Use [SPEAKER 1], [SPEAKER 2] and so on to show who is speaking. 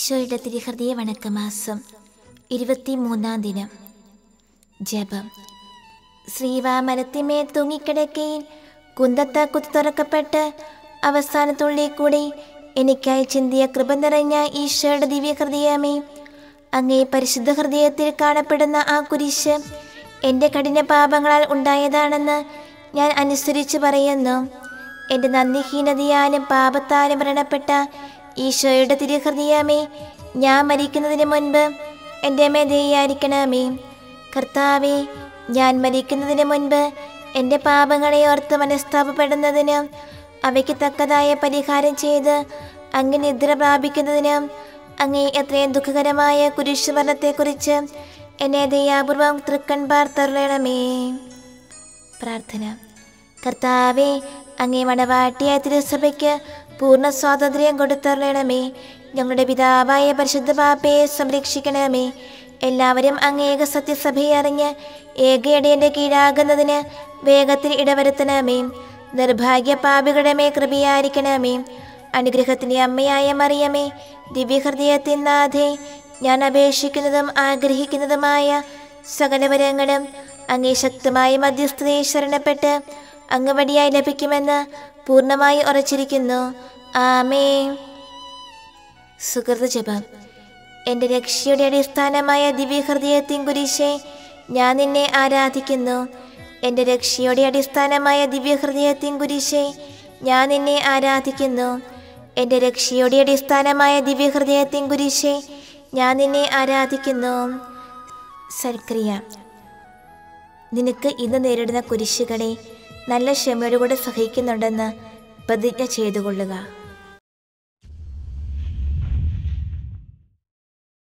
[SPEAKER 1] ഈശോയുടെ തിരുഹൃദയ വണക്കമാസം ഇരുപത്തിമൂന്നാം ദിനം ജപം ശ്രീവാമരത്തിമേ തൂങ്ങിക്കിടക്കയിൽ കുന്തത്ത കുത്തു തുറക്കപ്പെട്ട് അവസാനത്തുള്ളിൽ കൂടി എനിക്കായി ചിന്തിയ കൃപ നിറഞ്ഞ ഈശോയുടെ ദിവ്യഹൃദയമേ അങ്ങേ പരിശുദ്ധ ഹൃദയത്തിൽ കാണപ്പെടുന്ന ആ കുരിശ് എൻ്റെ കഠിന പാപങ്ങളാൽ ഉണ്ടായതാണെന്ന് ഞാൻ അനുസരിച്ച് പറയുന്നു എൻ്റെ നന്ദിഹീനതയാലും പാപത്താലും മരണപ്പെട്ട ഈശോയുടെ തിരുഹൃദയമേ ഞാൻ മരിക്കുന്നതിന് മുൻപ് എൻ്റെ മേൽ ദയായിരിക്കണമേ കർത്താവേ ഞാൻ മരിക്കുന്നതിന് മുൻപ് എൻ്റെ പാപങ്ങളെ ഓർത്ത് മനസ്താപപ്പെടുന്നതിന് അവയ്ക്ക് തക്കതായ പരിഹാരം ചെയ്ത് അങ്ങ് നിദ്ര പ്രാപിക്കുന്നതിന് അങ്ങേ എത്രയും ദുഃഖകരമായ കുരിശുമരണത്തെക്കുറിച്ച് എന്നെ ദയാപൂർവം തൃക്കൺപാർ തരുളണമേ പ്രാർത്ഥന കർത്താവെ അങ്ങേ മണവാട്ടിയായ തിരുസഭയ്ക്ക് പൂർണ്ണ സ്വാതന്ത്ര്യം കൊടുത്തരണമേ ഞങ്ങളുടെ പിതാവായ പരിശുദ്ധ പാപ്പയെ സംരക്ഷിക്കണമേ എല്ലാവരും അങ്ങേക സത്യസഭയെ അറിഞ്ഞ് ഏകയടേൻ്റെ കീഴാകുന്നതിന് വേഗത്തിൽ ഇടവരുത്തണമേ നിർഭാഗ്യ പാപികളുടെ മേ കൃപയായിരിക്കണമേ അനുഗ്രഹത്തിൻ്റെ അമ്മയായ മറിയമേ ദിവ്യഹൃദയത്തിൻ നാഥേ ഞാൻ അപേക്ഷിക്കുന്നതും ആഗ്രഹിക്കുന്നതുമായ സകലവരങ്ങളും അങ്ങേ ശക്തമായ മധ്യസ്ഥതയെ ശരണപ്പെട്ട് അങ്ങ് വഴിയായി ലഭിക്കുമെന്ന് പൂർണ്ണമായി ഉറച്ചിരിക്കുന്നു ആമേ സുഹൃത ജപം എൻ്റെ രക്ഷയുടെ അടിസ്ഥാനമായ ദിവ്യഹൃദയത്തിൻ കുരിശെ ഞാൻ നിന്നെ ആരാധിക്കുന്നു എൻ്റെ രക്ഷയുടെ അടിസ്ഥാനമായ ദിവ്യഹൃദയത്തിൻ കുരിശെ ഞാൻ നിന്നെ ആരാധിക്കുന്നു എൻ്റെ രക്ഷയുടെ അടിസ്ഥാനമായ ദിവ്യഹൃദയത്തിൻ കുരിശെ ഞാൻ നിന്നെ ആരാധിക്കുന്നു സൽക്രിയ നിനക്ക് ഇന്ന് നേരിടുന്ന കുരിശുകളെ നല്ല ക്ഷമയോടുകൂടെ സഹിക്കുന്നുണ്ടെന്ന് പ്രതിജ്ഞ ചെയ്തുകൊള്ളുക